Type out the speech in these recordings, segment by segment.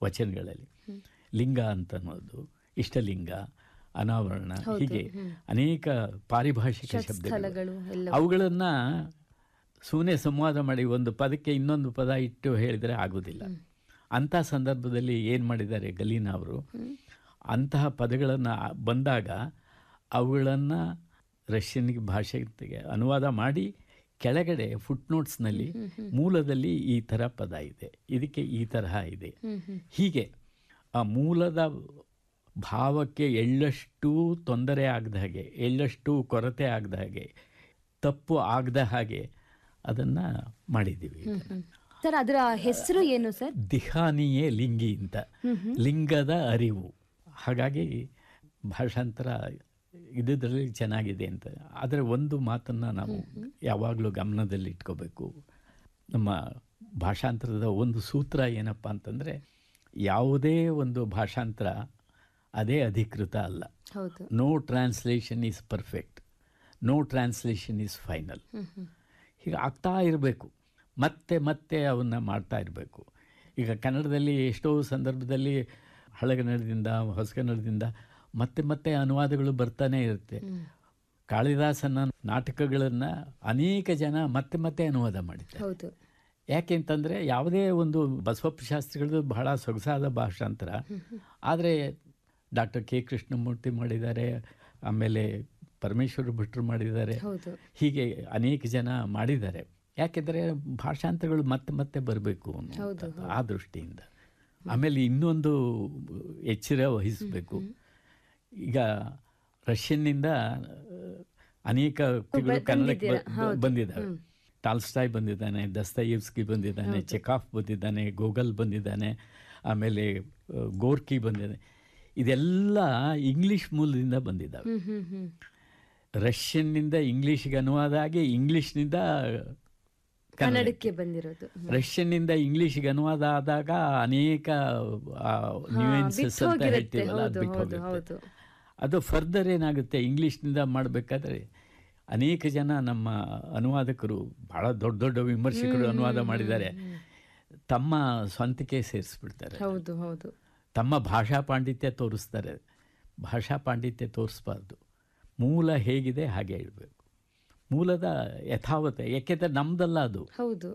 ವಚನಗಳಲ್ಲಿ ಲಿಂಗ ಅಂತ ಅನ್ನೋದು ಇಷ್ಟಲಿಂಗ ಅನಾವರಣ ಹೀಗೆ ಅನೇಕ ಪಾರಿಭಾಷಿಕ ಶಬ್ದಗಳು ಸ್ಥಳಗಳು ಎಲ್ಲ ಅವುಗಳನ್ನು ಸುಮ್ಮನೆ ಸಂವಾದ ಮಾಡಿ ಒಂದು ಪದಕ್ಕೆ ಇನ್ನೊಂದು ಪದ ಇಟ್ಟು ಹೇಳಿದರೆ ಆಗೋದಿಲ್ಲ ಅಂಥ ಸಂದರ್ಭದಲ್ಲಿ ಏನು ಮಾಡಿದ್ದಾರೆ ಗಲೀನಾ ಅವರು ಅಂತಹ ಪದಗಳನ್ನು ಬಂದಾಗ ಅವುಗಳನ್ನು ರಷ್ಯನ್ ಭಾಷೆಗೆ ಅನುವಾದ ಮಾಡಿ ಕೆಳಗಡೆ ಫುಟ್ನೋಟ್ಸ್ನಲ್ಲಿ ಮೂಲದಲ್ಲಿ ಈ ಥರ ಪದ ಇದೆ ಇದಕ್ಕೆ ಈ ತರಹ ಇದೆ ಹೀಗೆ ಆ ಮೂಲದ ಭಾವಕ್ಕೆ ಎಳ್ಳಷ್ಟು ತೊಂದರೆ ಆಗದ ಹಾಗೆ ಎಳ್ಳಷ್ಟು ಕೊರತೆ ಆಗದ ಹಾಗೆ ತಪ್ಪು ಆಗದ ಹಾಗೆ ಅದನ್ನು ಮಾಡಿದ್ದೀವಿ ಸರ್ ಅದರ ಹೆಸರು ಏನು ಸರ್ ದಿಹಾನಿಯೇ ಲಿಂಗಿ ಅಂತ ಲಿಂಗದ ಅರಿವು ಹಾಗಾಗಿ ಭಾಷಾಂತರ ಇದ್ರಲ್ಲಿ ಚೆನ್ನಾಗಿದೆ ಅಂತ ಆದರೆ ಒಂದು ಮಾತನ್ನು ನಾವು ಯಾವಾಗಲೂ ಗಮನದಲ್ಲಿ ಇಟ್ಕೋಬೇಕು ನಮ್ಮ ಭಾಷಾಂತರದ ಒಂದು ಸೂತ್ರ ಏನಪ್ಪ ಅಂತಂದರೆ ಯಾವುದೇ ಒಂದು ಭಾಷಾಂತರ ಅದೇ ಅಧಿಕೃತ ಅಲ್ಲ ಹೌದು no translation is perfect no translation is final ಹೀಗೆ ಆಗ್ತಾ ಇರಬೇಕು ಮತ್ತೆ ಮತ್ತೆ ಅವನ್ನ ಮಾಡ್ತಾ ಇರಬೇಕು ಈಗ ಕನ್ನಡದಲ್ಲಿ ಎಷ್ಟೋ ಸಂದರ್ಭದಲ್ಲಿ ಹಳಗನ್ನಡದಿಂದ ಹೊಸಗನ್ನಡದಿಂದ ಮತ್ತೆ ಮತ್ತೆ ಅನುವಾದಗಳು ಬರ್ತಾನೆ ಇರುತ್ತೆ ಕಾಳಿದಾಸನ ನಾಟಕಗಳನ್ನು ಅನೇಕ ಜನ ಮತ್ತೆ ಮತ್ತೆ ಅನುವಾದ ಮಾಡಿದ್ದಾರೆ ಹೌದು ಯಾಕೆ ಅಂತಂದರೆ ಯಾವುದೇ ಒಂದು ಬಸವಪ್ಪ ಶಾಸ್ತ್ರಿಗಳದ್ದು ಬಹಳ ಸೊಗಸಾದ ಭಾಷಾಂತರ ಆದರೆ ಡಾಕ್ಟರ್ ಕೆ ಕೃಷ್ಣಮೂರ್ತಿ ಮಾಡಿದ್ದಾರೆ ಆಮೇಲೆ ಪರಮೇಶ್ವರ ಭಟ್ರು ಮಾಡಿದ್ದಾರೆ ಹೌದು ಹೀಗೆ ಅನೇಕ ಜನ ಮಾಡಿದ್ದಾರೆ ಯಾಕೆಂದರೆ ಭಾಷಾಂತರಗಳು ಮತ್ತೆ ಮತ್ತೆ ಬರಬೇಕು ಆ ದೃಷ್ಟಿಯಿಂದ ಆಮೇಲೆ ಇನ್ನೊಂದು ಎಚ್ಚರ ವಹಿಸಬೇಕು ಈಗ ರಷ್ಯನ್ನಿಂದ ಅನೇಕ ಕೃತಿಗಳು ಕನ್ನಡಕ್ಕೆ ಬ- ಬಂದಿದ್ದಾವೆ ಟಾಲ್ಸ್ಟಾಯ್ ಬಂದಿದ್ದಾನೆ ದಸ್ತಯೇವ್ಸ್ಕಿ ಬಂದಿದ್ದಾನೆ ಚೆಕಾಫ್ ಬಂದಿದ್ದಾನೆ ಗೋಗಲ್ ಬಂದಿದ್ದಾನೆ ಆಮೇಲೆ ಆ, ಗೋರ್ಕಿ ಬಂದಿದ್ದಾನೆ ಇದೆಲ್ಲ ಇಂಗ್ಲಿಷ್ ಮೂಲದಿಂದ ಬಂದಿದ್ದಾವೆ ಹ್ಮ್ ಹ್ಮ್ ಹ್ಮ್ ರಷ್ಯನ್ನಿಂದ ಇಂಗ್ಲೀಷ್ಗೆ ಅನುವಾದ ಆಗಿ ಇಂಗ್ಲೀಷ್ನಿಂದ ಕನ್ನಡಕ್ಕೆ ಬಂದಿರೋದು ರಷ್ಯನ್ನಿಂದ ಇಂಗ್ಲೀಷ್ಗೆ ಅನುವಾದ ಆದಾಗ ಅನೇಕ ನ್ಯೂಯೆನ್ಸಸ್ ಅಂತ ಬಿಟ್ಟೋಗಿರುತ್ತೆ. ಹೇಳ್ತೀವಲ್ಲ ಅದು ಹೌದು, ಬಿಟ್ಟು ಹೌದು, ಹೋಗುತ್ತೆ ಹೌದು. ಅದು ಫರ್ದರ್ ಏನಾಗುತ್ತೆ ಇಂಗ್ಲೀಷ್ನಿಂದ ಮಾಡಬೇಕಾದ್ರೆ ಅನೇಕ ಜನ ನಮ್ಮ ಅನುವಾದಕರು ಬಹಳ ದೊಡ್ಡ ದೊಡ್ಡ ವಿಮರ್ಶಕರು ಅನುವಾದ ಮಾಡಿದ್ದಾರೆ ತಮ್ಮ ಸ್ವಂತಕ್ಕೆ ಸೇರಿಸ್ಬಿಡ್ತಾರೆ ಹೌದು ಹೌದು ತಮ್ಮ ಭಾಷಾ ಪಾಂಡಿತ್ಯ ತೋರಿಸ್ತಾರೆ ಭಾಷಾ ಪಾಂಡಿತ್ಯ ತೋರಿಸ್ಬಾರ್ದು ಮೂಲ ಹೇಗಿದೆ ಹಾಗೆ ಇಡಬೇಕು ಮೂಲದ ಯಥಾವತೆ ಯಾಕೆಂದರೆ ನಮ್ದಲ್ಲ ಅದು ಹೌದು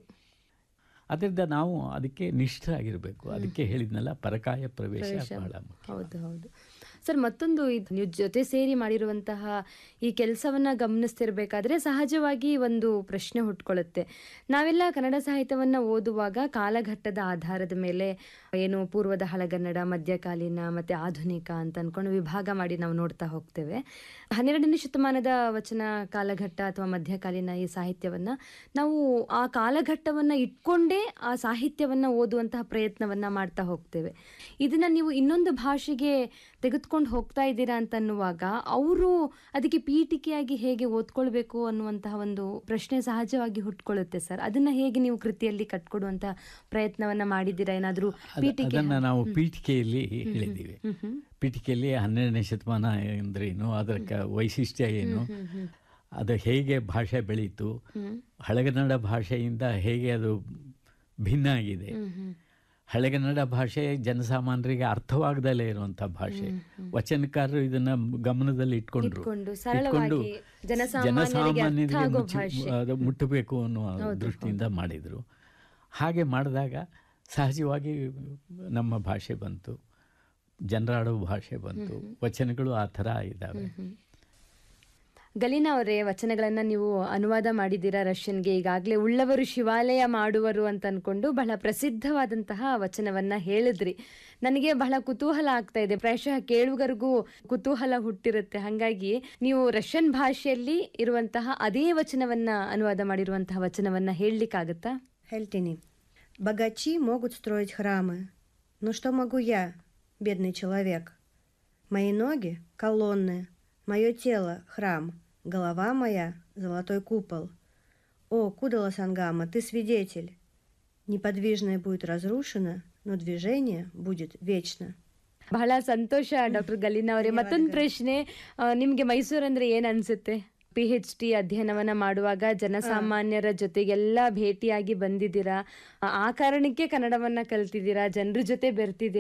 ಅದರಿಂದ ನಾವು ಅದಕ್ಕೆ ನಿಷ್ಠರಾಗಿರಬೇಕು ಅದಕ್ಕೆ ಹೇಳಿದ್ನಲ್ಲ ಪರಕಾಯ ಪ್ರವೇಶ ಬಹಳ ಮುಖ್ಯ ಹೌದು ಹೌದು ಸರ್ ಮತ್ತೊಂದು ಇದು ನೀವು ಜೊತೆ ಸೇರಿ ಮಾಡಿರುವಂತಹ ಈ ಕೆಲಸವನ್ನ ಗಮನಿಸ್ತಿರ್ಬೇಕಾದ್ರೆ ಸಹಜವಾಗಿ ಒಂದು ಪ್ರಶ್ನೆ ಹುಟ್ಕೊಳ್ಳುತ್ತೆ ನಾವೆಲ್ಲ ಕನ್ನಡ ಸಾಹಿತ್ಯವನ್ನ ಓದುವಾಗ ಕಾಲಘಟ್ಟದ ಆಧಾರದ ಮೇಲೆ ಏನು ಪೂರ್ವದ ಹಳಗನ್ನಡ ಮಧ್ಯಕಾಲೀನ ಮತ್ತೆ ಆಧುನಿಕ ಅಂತ ಅನ್ಕೊಂಡು ವಿಭಾಗ ಮಾಡಿ ನಾವು ನೋಡ್ತಾ ಹೋಗ್ತೇವೆ ಹನ್ನೆರಡನೇ ಶತಮಾನದ ವಚನ ಕಾಲಘಟ್ಟ ಅಥವಾ ಮಧ್ಯಕಾಲೀನ ಈ ಸಾಹಿತ್ಯವನ್ನ ನಾವು ಆ ಕಾಲಘಟ್ಟವನ್ನ ಇಟ್ಕೊಂಡೇ ಆ ಸಾಹಿತ್ಯವನ್ನ ಓದುವಂತಹ ಪ್ರಯತ್ನವನ್ನ ಮಾಡ್ತಾ ಹೋಗ್ತೇವೆ ಇದನ್ನ ನೀವು ಇನ್ನೊಂದು ಭಾಷೆಗೆ ತೆಗೆದುಕೊಂಡು ಹೋಗ್ತಾ ಇದ್ದೀರಾ ಅಂತ ಅನ್ನುವಾಗ ಅವರು ಅದಕ್ಕೆ ಪೀಠಿಕೆಯಾಗಿ ಹೇಗೆ ಓದ್ಕೊಳ್ಬೇಕು ಅನ್ನುವಂತಹ ಒಂದು ಪ್ರಶ್ನೆ ಸಹಜವಾಗಿ ಹುಟ್ಕೊಳ್ಳುತ್ತೆ ಸರ್ ಅದನ್ನ ಹೇಗೆ ನೀವು ಕೃತಿಯಲ್ಲಿ ಕಟ್ಕೊಡುವಂತಹ ಪ್ರಯತ್ನವನ್ನ ಮಾಡಿದ್ದೀರಾ ಏನಾದ್ರೂ ಪೀಠಿಕೆ ಅದನ್ನು ನಾವು ಪೀಠಿಕೆಯಲ್ಲಿ ಹೇಳಿದ್ದೀವಿ ಪೀಠಿಕೆಯಲ್ಲಿ ಹನ್ನೆರಡನೇ ಶತಮಾನ ಅಂದ್ರೇನು ಅದರ ಕ- ವೈಶಿಷ್ಟ್ಯ ಏನು ಅದು ಹೇಗೆ ಭಾಷೆ ಬೆಳೀತು ಹಳೆಗನ್ನಡ ಭಾಷೆಯಿಂದ ಹೇಗೆ ಅದು ಭಿನ್ನ ಆಗಿದೆ ಹಳೆಗನ್ನಡ ಭಾಷೆ ಜನಸಾಮಾನ್ಯರಿಗೆ ಅರ್ಥವಾಗದಲ್ಲೇ ಇರುವಂಥ ಭಾಷೆ ವಚನಕಾರರು ಇದನ್ನ ಗಮನದಲ್ಲಿ ಇಟ್ಕೊಂಡ್ರು ಇಟ್ಕೊಂಡು ಸರಳವಾಗಿ ಜನಸಾಮಾನ್ಯರಿಗೆ ಅರ್ಥ ಆಗೋ ಮುಚ್ಚಿ- ಭಾಷೆ. ಅದು ಮುಟ್ಟಬೇಕು ಅನ್ನುವ ದೃಷ್ಟಿಯಿಂದ ಮಾಡಿದರು ಹಾಗೆ ಮಾಡಿದಾಗ ಸಹಜವಾಗಿ ನಮ್ಮ ಭಾಷೆ ಬಂತು ಜನರಾಡೋ ಭಾಷೆ ಬಂತು ವಚನಗಳು ಆ ಥರ ಇದ್ದಾವೆ ಗಲೀನಾ ಅವರೇ ವಚನಗಳನ್ನ ನೀವು ಅನುವಾದ ಮಾಡಿದ್ದೀರಾ ರಷ್ಯನ್ಗೆ ಈಗಾಗಲೇ ಉಳ್ಳವರು ಶಿವಾಲಯ ಮಾಡುವರು ಅಂತ ಅನ್ಕೊಂಡು ಬಹಳ ಪ್ರಸಿದ್ಧವಾದಂತಹ ವಚನವನ್ನ ಹೇಳಿದ್ರಿ ನನಗೆ ಬಹಳ ಕುತೂಹಲ ಆಗ್ತಾ ಇದೆ ಪ್ರಾಯಶಃ ಕೇಳುಗರಿಗೂ ಕುತೂಹಲ ಹುಟ್ಟಿರುತ್ತೆ ಹಾಗಾಗಿ ನೀವು ರಷ್ಯನ್ ಭಾಷೆಯಲ್ಲಿ ಇರುವಂತಹ ಅದೇ ವಚನವನ್ನ ಅನುವಾದ ಮಾಡಿರುವಂತಹ ವಚನವನ್ನ ಹೇಳಲಿಕ್ಕಾಗತ್ತಾ Хельтини. Богачи могут строить храмы. Но что могу я, бедный человек? Мои ноги — колонны, мое тело — храм, голова моя — золотой купол. О, Кудала Сангама, ты свидетель. Неподвижное будет разрушено, но движение будет вечно. ಬಹಳ ಸಂತೋಷ ಡಾಕ್ಟರ್ ಗಲೀನಾ ಅವರೇ ಮತ್ತೊಂದು ಪ್ರಶ್ನೆ ಆ, ನಿಮ್ಗೆ ಮೈಸೂರು ಅಂದ್ರೆ ಏನ್ ಅನ್ಸುತ್ತೆ ಪಿ ಎಚ್ ಡಿ ಅಧ್ಯಯನವನ್ನ ಮಾಡುವಾಗ ಜನಸಾಮಾನ್ಯರ ಜೊತೆಗೆಲ್ಲ ಭೇಟಿಯಾಗಿ ಬಂದಿದ್ದೀರಾ ಆ ಕಾರಣಕ್ಕೆ ಕನ್ನಡವನ್ನ ಕಲ್ತಿದ್ದೀರಾ ಜನರ ಜೊತೆ ಬೆರ್ತಿದ್ದೀರಾ